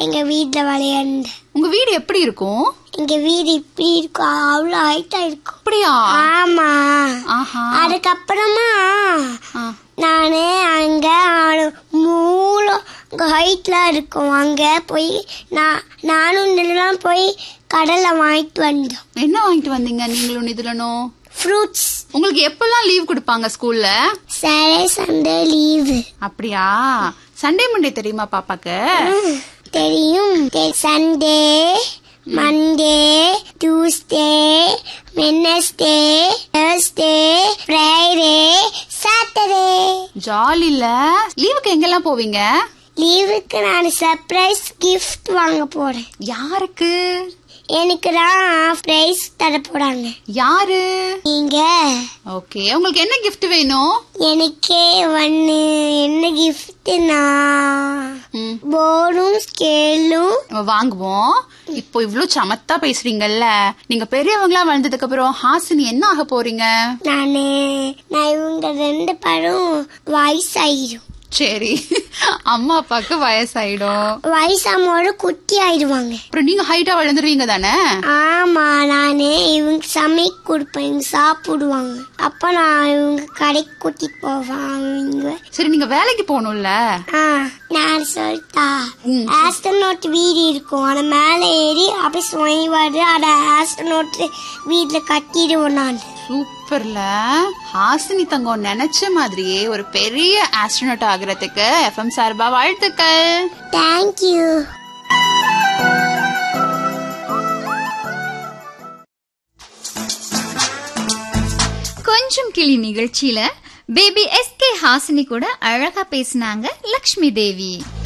எங்க வீட்ல விளையாண்டு உங்க வீடு எப்படி இருக்கும் எங்க வீடு இப்படி இருக்கும் அவ்வளோ ஹைட்டா இருக்கும் அப்படியா ஆமா ஆஹா அதுக்கப்புறமா ஆ. நானு அங்க மூலம் ஹைட்ல இருக்கும் அங்க போய் நான் நானும் இதெல்லாம் போய் கடல்ல வாங்கிட்டு வந்தோம் என்ன வாங்கிட்டு வந்தீங்க நீங்களும் நிதுலனும் ஃப்ரூட்ஸ் உங்களுக்கு எப்பெல்லாம் லீவ் கொடுப்பாங்க ஸ்கூல்ல சாட்டர்டே சண்டே லீவு அப்படியா சண்டே மண்டே தெரியுமா பாப்பாக்கு தெரியும் Sunday Monday Tuesday Wednesday Thursday Friday Saturday ஜாலில லீவுக்கு எங்கெல்லாம் போவீங்க லீவுக்கு நான் சர்ப்ரைஸ் கிஃப்ட் வாங்க போறேன் யாருக்கு எனக்கு தான் பிரைஸ் தர போறாங்க யாரு நீங்க ஓகே உங்களுக்கு என்ன gift வேணும் எனக்கே ஒன்னு என்ன கிஃப்ட்னா ம், போர்டும் ஸ்கேலும் நம்ம வாங்குவோம் இப்போ இவ்ளோ சமத்தா பேசுறீங்கல்ல நீங்க பெரியவங்களா வளர்ந்ததுக்கு அப்புறம் ஹாசினி என்ன ஆக போறீங்க நானு நான் இவங்க ரெண்டு பேரும் வயசாயிரும் சரி அம்மா அப்பாக்கு வயசாயிடும் வயசாமோட குட்டி ஆயிடுவாங்க அப்புறம் நீங்க ஹைட்டா வளர்ந்துருவீங்க தானே ஆமா நானு இவங்க சமைக்க கொடுப்பேன் இவங்க சாப்பிடுவாங்க அப்ப நான் இவங்க கடைக்கு கூட்டிட்டு போவேன் இவங்க சரி நீங்க வேலைக்கு போகணும்ல ஆ நான் சொல்லிட்டா ம். ஆஸ்ட்ரோனோட் வீடு இருக்கும் ஆனா மேல ஏறி அப்படியே சுவை வருது அத ஆஸ்ட்ரோனோட் வீட்டுல கட்டிடுவோம் நான் சூப்பர்ல ஹாசினி தங்கம் நினைச்ச மாதிரியே ஒரு பெரிய ஆஸ்ட்ரோனட் ஆகுறதுக்கு எஃப்எம் சார்பா வாழ்த்துக்கள் தேங்க்யூ கொஞ்சம் கிளி நிகழ்ச்சியில பேபி எஸ்கே ஹாசினி கூட அழகா பேசினாங்க லக்ஷ்மி தேவி